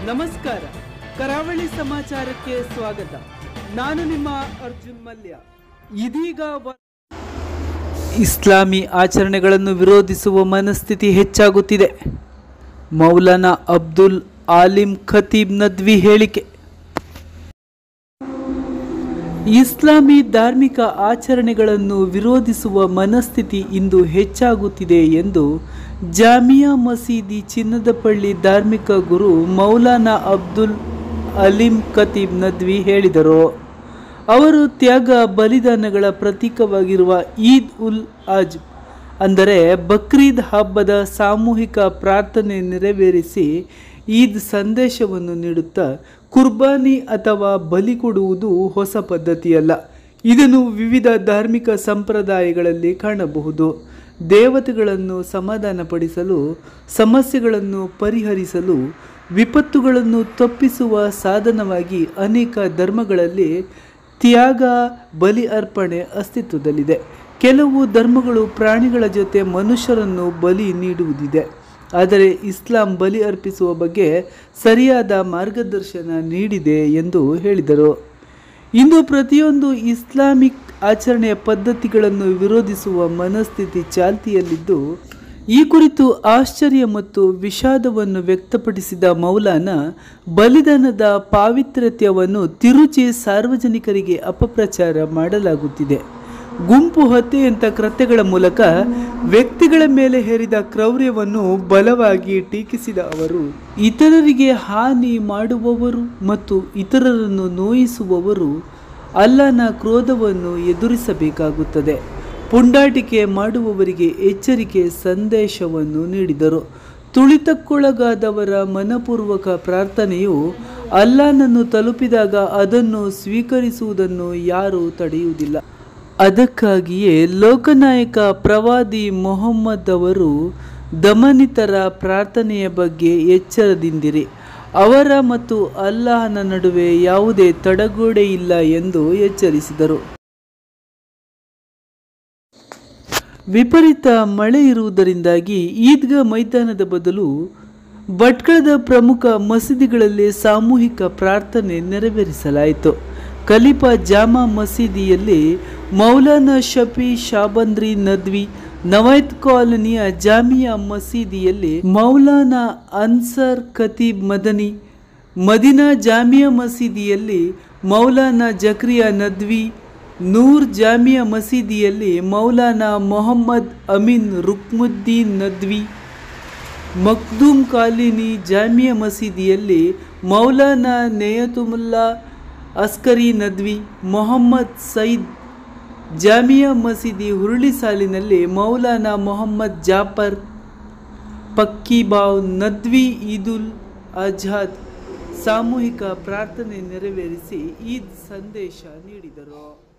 ನಮಸ್ಕಾರ ಕರಾವಳಿ ಸಮಾಚಾರಕ್ಕೆ ಸ್ವಾಗತ ನಾನು ನಿಮ್ಮ ಅರ್ಜುನ್ ಮಲ್ಯ ಇದೀಗ ವ- ಇಸ್ಲಾಮಿ ಆಚರಣೆಗಳನ್ನು ವಿರೋಧಿಸುವ ಮನಸ್ಥಿತಿ ಹೆಚ್ಚಾಗುತ್ತಿದೆ ಮೌಲಾನಾ ಅಬ್ದುಲ್ ಆಲಿಂ ಖತೀಬ್ ನದ್ವಿ ಹೇಳಿಕೆ ಇಸ್ಲಾಮಿ ಧಾರ್ಮಿಕ ಆಚರಣೆಗಳನ್ನು ವಿರೋಧಿಸುವ ಮನಸ್ಥಿತಿ ಇಂದು ಹೆಚ್ಚಾಗುತ್ತಿದೆ ಎಂದು ಜಾಮಿಯಾ ಮಸೀದಿ ಚಿನ್ನದಪಳ್ಳಿ ಧಾರ್ಮಿಕ ಗುರು ಮೌಲಾನಾ ಅಬ್ದುಲ್ ಅಲಿಂ ಖತೀಬ್ ನದ್ವಿ ಹೇಳಿದರು ಅವರು ತ್ಯಾಗ ಬಲಿದಾನಗಳ ಪ್ರತೀಕವಾಗಿರುವ ಈದ್ ಉಲ್ ಅಜ್ ಅಂದರೆ ಬಕ್ರೀದ್ ಹಬ್ಬದ ಸಾಮೂಹಿಕ ಪ್ರಾರ್ಥನೆ ನೆರವೇರಿಸಿ ಈದ್ ಸಂದೇಶವನ್ನು ನೀಡುತ್ತಾ ಕುರ್ಬಾನಿ ಅಥವಾ ಬಲಿ ಕೊಡುವುದು ಹೊಸ ಪದ್ಧತಿಯಲ್ಲ ಇದನ್ನು ವಿವಿಧ ಧಾರ್ಮಿಕ ಸಂಪ್ರದಾಯಗಳಲ್ಲಿ ಕಾಣಬಹುದು ದೇವತೆಗಳನ್ನು ಸಮಾಧಾನಪಡಿಸಲು ಸಮಸ್ಯೆಗಳನ್ನು ಪರಿಹರಿಸಲು ವಿಪತ್ತುಗಳನ್ನು ತಪ್ಪಿಸುವ ಸಾಧನವಾಗಿ ಅನೇಕ ಧರ್ಮಗಳಲ್ಲಿ ತ್ಯಾಗ ಬಲಿ ಅರ್ಪಣೆ ಅಸ್ತಿತ್ವದಲ್ಲಿದೆ ಕೆಲವು ಧರ್ಮಗಳು ಪ್ರಾಣಿಗಳ ಜೊತೆ ಮನುಷ್ಯರನ್ನು ಬಲಿ ನೀಡುವುದಿದೆ ಆದರೆ ಇಸ್ಲಾಂ ಬಲಿ ಅರ್ಪಿಸುವ ಬಗ್ಗೆ ಸರಿಯಾದ ಮಾರ್ಗದರ್ಶನ ನೀಡಿದೆ ಎಂದು ಹೇಳಿದರು ಇಂದು ಪ್ರತಿಯೊಂದು ಇಸ್ಲಾಮಿಕ್ ಆಚರಣೆಯ ಪದ್ಧತಿಗಳನ್ನು ವಿರೋಧಿಸುವ ಮನಸ್ಥಿತಿ ಚಾಲ್ತಿಯಲ್ಲಿದ್ದು ಈ ಕುರಿತು ಆಶ್ಚರ್ಯ ಮತ್ತು ವಿಷಾದವನ್ನು ವ್ಯಕ್ತಪಡಿಸಿದ ಮೌಲಾನ ಬಲಿದಾನದ ಪಾವಿತ್ರ್ಯತೆಯನ್ನು ತಿರುಚಿ ಸಾರ್ವಜನಿಕರಿಗೆ ಅಪಪ್ರಚಾರ ಮಾಡಲಾಗುತ್ತಿದೆ ಗುಂಪು ಹತ್ಯೆಯಂಥ ಕೃತ್ಯಗಳ ಮೂಲಕ ವ್ಯಕ್ತಿಗಳ ಮೇಲೆ ಹೇರಿದ ಕ್ರೌರ್ಯವನ್ನು ಬಲವಾಗಿ ಟೀಕಿಸಿದ ಅವರು ಇತರರಿಗೆ ಹಾನಿ ಮಾಡುವವರು ಮತ್ತು ಇತರರನ್ನು ನೋಯಿಸುವವರು ಅಲ್ಲನ ಕ್ರೋಧವನ್ನು ಎದುರಿಸಬೇಕಾಗುತ್ತದೆ ಪುಂಡಾಟಿಕೆ ಮಾಡುವವರಿಗೆ ಎಚ್ಚರಿಕೆ ಸಂದೇಶವನ್ನು ನೀಡಿದರು ತುಳಿತಕ್ಕೊಳಗಾದವರ ಮನಪೂರ್ವಕ ಪ್ರಾರ್ಥನೆಯು ಅಲ್ಲಾನನ್ನು ತಲುಪಿದಾಗ ಅದನ್ನು ಸ್ವೀಕರಿಸುವುದನ್ನು ಯಾರೂ ತಡೆಯುವುದಿಲ್ಲ ಅದಕ್ಕಾಗಿಯೇ ಲೋಕನಾಯಕ ಪ್ರವಾದಿ ಮೊಹಮ್ಮದ್ ಅವರು ದಮನಿತರ ಪ್ರಾರ್ಥನೆಯ ಬಗ್ಗೆ ಎಚ್ಚರದಿಂದಿರಿ ಅವರ ಮತ್ತು ಅಲ್ಲಾಹನ ನಡುವೆ ಯಾವುದೇ ತಡಗೋಡೆ ಇಲ್ಲ ಎಂದು ಎಚ್ಚರಿಸಿದರು ವಿಪರೀತ ಮಳೆ ಇರುವುದರಿಂದಾಗಿ ಈದ್ಗಾ ಮೈದಾನದ ಬದಲು ಭಟ್ಕಳದ ಪ್ರಮುಖ ಮಸೀದಿಗಳಲ್ಲಿ ಸಾಮೂಹಿಕ ಪ್ರಾರ್ಥನೆ ನೆರವೇರಿಸಲಾಯಿತು ಖಲೀಫಾ ಜಾಮಾ ಮಸೀದಿಯಲ್ಲಿ ಮೌಲಾನಾ ಶಫಿ ಶಾಬಂದ್ರಿ ನದ್ವಿ ನವೈತ್ ಕಾಲನಿಯ ಜಾಮಿಯಾ ಮಸೀದಿಯಲ್ಲಿ ಮೌಲಾನಾ ಅನ್ಸರ್ ಖತೀಬ್ ಮದನಿ ಮದಿನಾ ಜಾಮಿಯಾ ಮಸೀದಿಯಲ್ಲಿ ಮೌಲಾನಾ ಜಕ್ರಿಯಾ ನದ್ವಿ ನೂರ್ ಜಾಮಿಯಾ ಮಸೀದಿಯಲ್ಲಿ ಮೌಲಾನಾ ಮೊಹಮ್ಮದ್ ಅಮೀನ್ ರುಕ್ಮುದ್ದೀನ್ ನದ್ವಿ ಮಕ್ದೂಮ್ ಕಾಲಿನಿ ಜಾಮಿಯಾ ಮಸೀದಿಯಲ್ಲಿ ಮೌಲಾನಾ ನೇಯತುಮುಲ್ಲಾ ಅಸ್ಕರಿ ನದ್ವಿ ಮೊಹಮ್ಮದ್ ಸೈದ್ ಜಾಮಿಯಾ ಮಸೀದಿ ಹುರುಳಿ ಸಾಲಿನಲ್ಲಿ ಮೌಲಾನಾ ಮೊಹಮ್ಮದ್ ಜಾಫರ್ ಪಕ್ಕಿಬಾವ್ ನದ್ವಿ ಈದುಲ್ ಅಜಾದ್ ಸಾಮೂಹಿಕ ಪ್ರಾರ್ಥನೆ ನೆರವೇರಿಸಿ ಈದ್ ಸಂದೇಶ ನೀಡಿದರು